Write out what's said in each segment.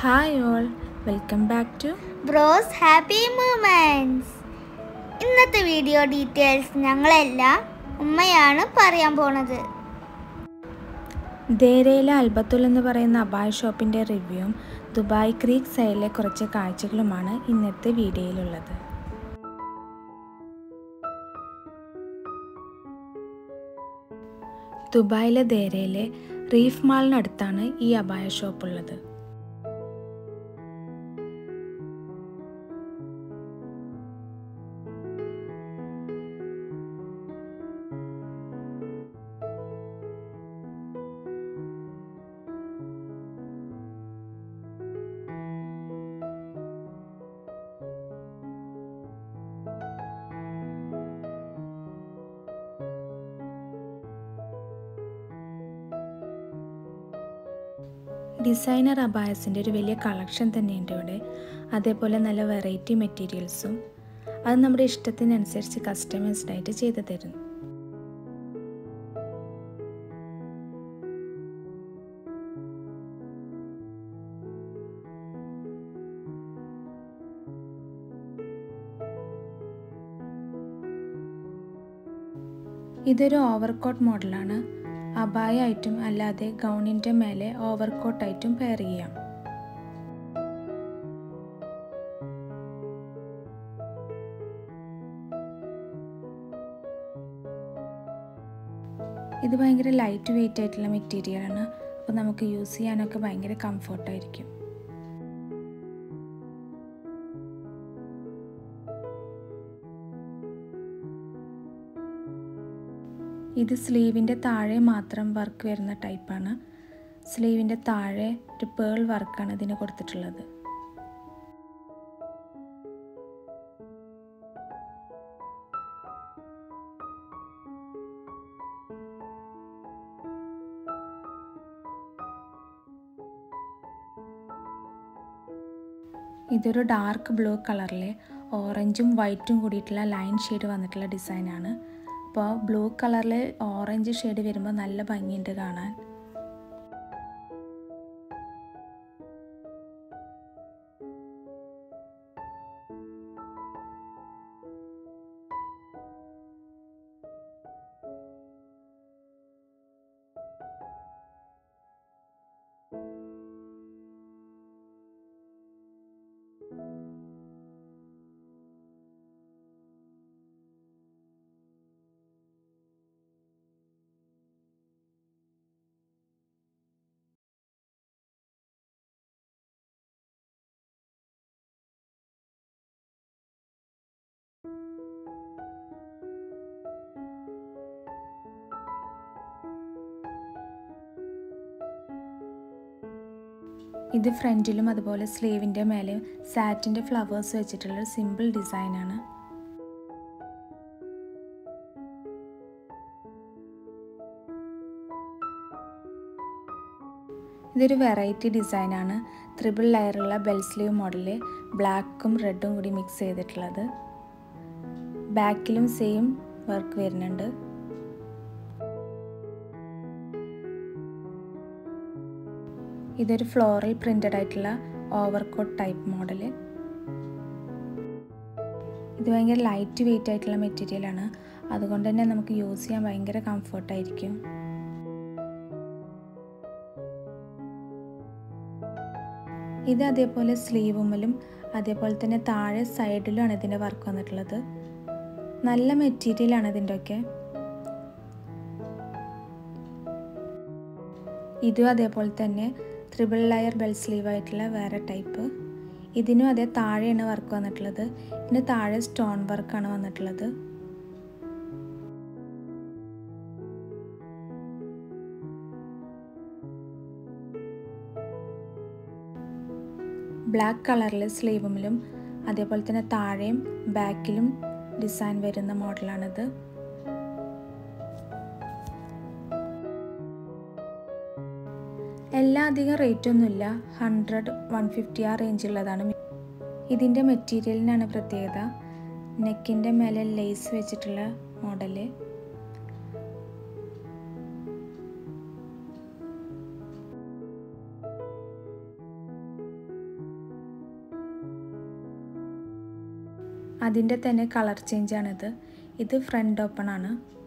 hi all welcome back to bros happy moments ഇന്നത്തെ video details ഞങ്ങളെല്ലാം ഉമ്മയാണ് പറയാൻ പോണത് ദേരയിലെ അൽബത്തുൽ എന്ന് പറയുന്ന അബായ ഷോപ്പിൻ്റെ റിവ്യൂവും ദുബായ് ക്രീക്ക് സൈഡിലെ കുറച്ച് കാഴ്ചകളുമാണ് ഇന്നത്തെ വീഡിയോയിലുള്ളത് ദുബായിലെ ദേരയിലെ റീഫ് മാളിനടുത്താണ് ഈ അബായ ഷോപ്പ് ഉള്ളത് ഡിസൈനർ അബായസിൻ്റെ ഒരു വലിയ കളക്ഷൻ തന്നെയുണ്ട് ഇവിടെ അതേപോലെ നല്ല വെറൈറ്റി മെറ്റീരിയൽസും അത് നമ്മുടെ ഇഷ്ടത്തിനനുസരിച്ച് കസ്റ്റമൈസ്ഡ് ആയിട്ട് ചെയ്തു തരുന്നു ഇതൊരു ഓവർകോട്ട് മോഡലാണ് അബായ ആയിട്ടും അല്ലാതെ ഗൗണിൻ്റെ മേലെ ഓവർകോട്ടായിട്ടും പെയർ ചെയ്യാം ഇത് ഭയങ്കര ലൈറ്റ് വെയിറ്റ് ആയിട്ടുള്ള മെറ്റീരിയലാണ് അപ്പോൾ നമുക്ക് യൂസ് ചെയ്യാനൊക്കെ ഭയങ്കര കംഫർട്ടായിരിക്കും ഇത് സ്ലീവിൻ്റെ താഴെ മാത്രം വർക്ക് വരുന്ന ടൈപ്പാണ് സ്ലീവിൻ്റെ താഴെ ഒരു പേൾ വർക്കാണ് ഇതിന് കൊടുത്തിട്ടുള്ളത് ഇതൊരു ഡാർക്ക് ബ്ലൂ കളറിലെ ഓറഞ്ചും വൈറ്റും കൂടിയിട്ടുള്ള ലൈൻ ഷെയ്ഡ് വന്നിട്ടുള്ള ഡിസൈനാണ് അപ്പോൾ ബ്ലൂ കളറിൽ ഓറഞ്ച് ഷെയ്ഡ് വരുമ്പോൾ നല്ല ഭംഗിയുണ്ട് കാണാൻ ഇത് ഫ്രണ്ടിലും അതുപോലെ സ്ലീവിൻ്റെ മേലെ സാറ്റിൻ്റെ ഫ്ലവേഴ്സ് വെച്ചിട്ടുള്ള ഒരു സിമ്പിൾ ഡിസൈനാണ് ഇതൊരു വെറൈറ്റി ഡിസൈനാണ് ത്രിബിൾ ലെയറുള്ള ബെൽ സ്ലീവ് മോഡല് ബ്ലാക്കും റെഡും കൂടി മിക്സ് ചെയ്തിട്ടുള്ളത് ബാക്കിലും സെയിം വർക്ക് വരുന്നുണ്ട് ഇതൊരു ഫ്ലോറൽ പ്രിന്റഡ് ആയിട്ടുള്ള ഓവർകോട്ട് ടൈപ്പ് മോഡല് ഇത് ഭയങ്കര ലൈറ്റ് വെയിറ്റ് ആയിട്ടുള്ള മെറ്റീരിയലാണ് അതുകൊണ്ട് തന്നെ നമുക്ക് യൂസ് ചെയ്യാൻ ഭയങ്കര കംഫർട്ടായിരിക്കും ഇത് അതേപോലെ സ്ലീവുമ്മലും അതേപോലെ തന്നെ താഴെ സൈഡിലുമാണ് ഇതിൻ്റെ വർക്ക് വന്നിട്ടുള്ളത് നല്ല മെറ്റീരിയലാണ് ഇതിൻ്റെ ഒക്കെ ഇതും അതേപോലെ തന്നെ ത്രിബിൾ ലെയർ ബെൽ സ്ലീവ് ആയിട്ടുള്ള വേറെ ടൈപ്പ് ഇതിനും അതേ താഴെയാണ് വർക്ക് വന്നിട്ടുള്ളത് ഇതിന് താഴെ സ്റ്റോൺ വർക്കാണ് വന്നിട്ടുള്ളത് ബ്ലാക്ക് കളറിൽ സ്ലീവുമിലും അതേപോലെ തന്നെ താഴെയും ബാക്കിലും ഡിസൈൻ വരുന്ന മോഡലാണിത് എല്ലാ അധികം റേറ്റ് ഒന്നുമില്ല ഹൺഡ്രഡ് വൺ ഫിഫ്റ്റി ആ റേഞ്ചുള്ളതാണ് ഇതിൻ്റെ മെറ്റീരിയലിനാണ് പ്രത്യേകത നെക്കിൻ്റെ മേലെ ലേസ് വെച്ചിട്ടുള്ള മോഡല് അതിൻ്റെ തന്നെ കളർ ചേഞ്ചാണിത് ഇത് ഫ്രണ്ട് ഓപ്പൺ ആണ്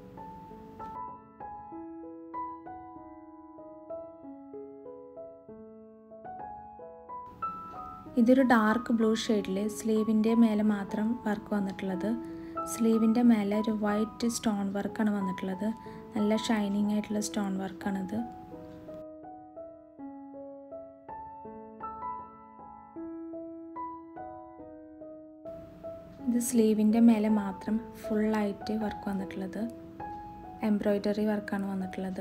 ഇതൊരു ഡാർക്ക് ബ്ലൂ ഷെയ്ഡിൽ സ്ലീവിൻ്റെ മേലെ മാത്രം വർക്ക് വന്നിട്ടുള്ളത് സ്ലീവിൻ്റെ മേലെ ഒരു വൈറ്റ് സ്റ്റോൺ വർക്കാണ് വന്നിട്ടുള്ളത് നല്ല ഷൈനിങ് ആയിട്ടുള്ള സ്റ്റോൺ വർക്കാണിത് ഇത് സ്ലീവിൻ്റെ മേലെ മാത്രം ഫുള്ളായിട്ട് വർക്ക് വന്നിട്ടുള്ളത് എംബ്രോയ്ഡറി വർക്കാണ് വന്നിട്ടുള്ളത്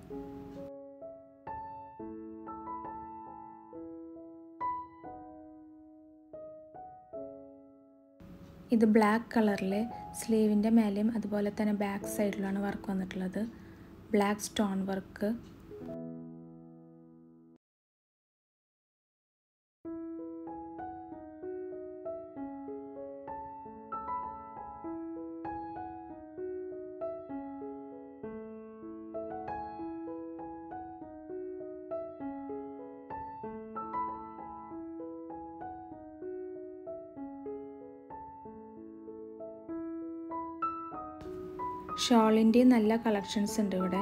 ഇത് ബ്ലാക്ക് കളറിൽ സ്ലീവിൻ്റെ മേലെയും അതുപോലെ തന്നെ ബാക്ക് സൈഡിലാണ് വർക്ക് വന്നിട്ടുള്ളത് ബ്ലാക്ക് സ്റ്റോൺ വർക്ക് ഷോളിൻ്റെ നല്ല കളക്ഷൻസ് ഉണ്ട് ഇവിടെ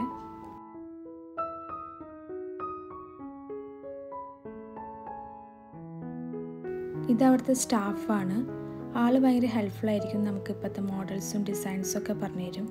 ഇത് അവിടുത്തെ സ്റ്റാഫാണ് ആൾ ഭയങ്കര ഹെൽപ്ഫുൾ ആയിരിക്കും നമുക്ക് ഇപ്പോഴത്തെ മോഡൽസും ഡിസൈൻസും ഒക്കെ പറഞ്ഞു തരും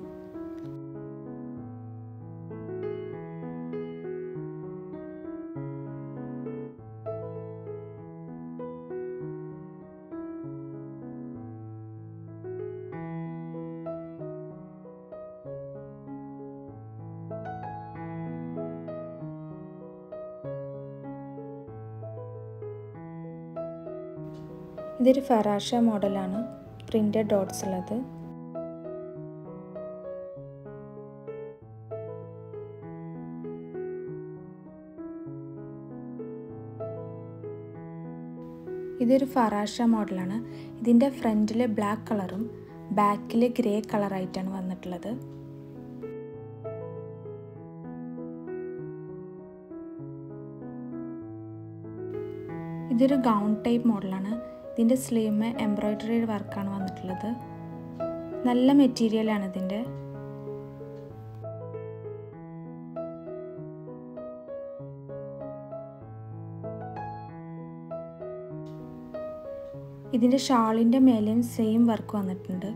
ഇതൊരു ഫറാഷ മോഡലാണ് പ്രിൻ്റഡ് ഡോട്ട്സ് ഉള്ളത് ഇതൊരു ഫറാഷ മോഡലാണ് ഇതിൻ്റെ ഫ്രണ്ടിൽ ബ്ലാക്ക് കളറും ബാക്കിൽ ഗ്രേ കളറായിട്ടാണ് വന്നിട്ടുള്ളത് ഇതൊരു ഗൗൺ ടൈപ്പ് മോഡലാണ് ഇതിൻ്റെ സ്ലീവ് എംബ്രോയ്ഡറി വർക്കാണ് വന്നിട്ടുള്ളത് നല്ല മെറ്റീരിയലാണ് ഇതിൻ്റെ ഇതിൻ്റെ ഷാളിൻ്റെ മേലെയും സെയിം വർക്ക് വന്നിട്ടുണ്ട്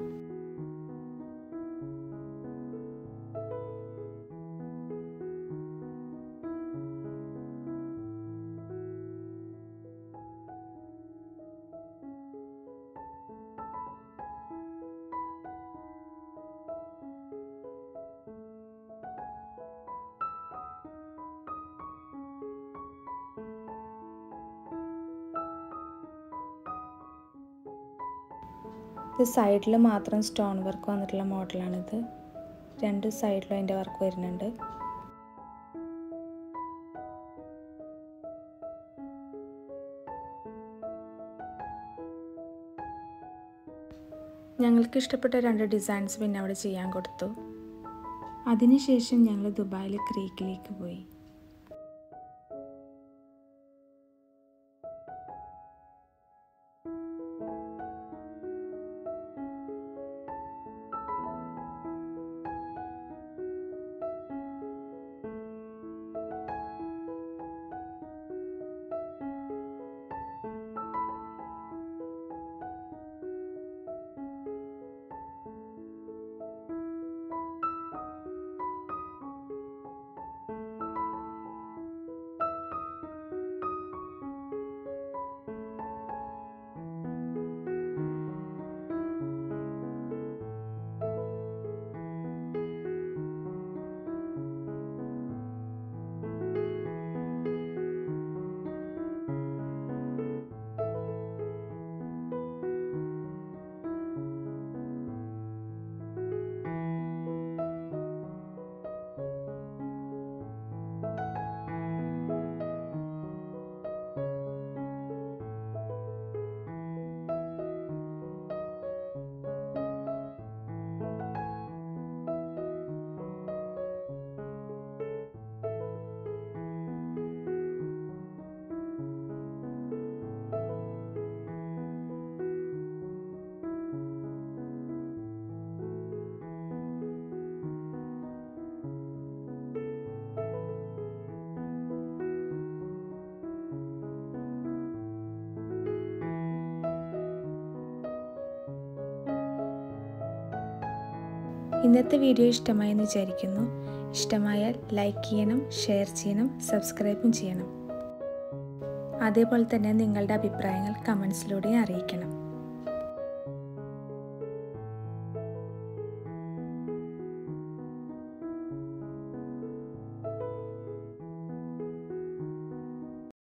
ഇത് സൈഡിൽ മാത്രം സ്റ്റോൺ വർക്ക് വന്നിട്ടുള്ള മോഡലാണിത് രണ്ട് സൈഡിലും അതിൻ്റെ വർക്ക് വരുന്നുണ്ട് ഞങ്ങൾക്ക് ഇഷ്ടപ്പെട്ട രണ്ട് ഡിസൈൻസ് പിന്നെ അവിടെ ചെയ്യാൻ കൊടുത്തു അതിനുശേഷം ഞങ്ങൾ ദുബായിൽ ക്രീക്കിലേക്ക് പോയി ഇന്നത്തെ വീഡിയോ ഇഷ്ടമായെന്ന് വിചാരിക്കുന്നു ഇഷ്ടമായാൽ ലൈക്ക് ചെയ്യണം ഷെയർ ചെയ്യണം സബ്സ്ക്രൈബും ചെയ്യണം അതേപോലെ തന്നെ നിങ്ങളുടെ അഭിപ്രായങ്ങൾ കമൻസിലൂടെ അറിയിക്കണം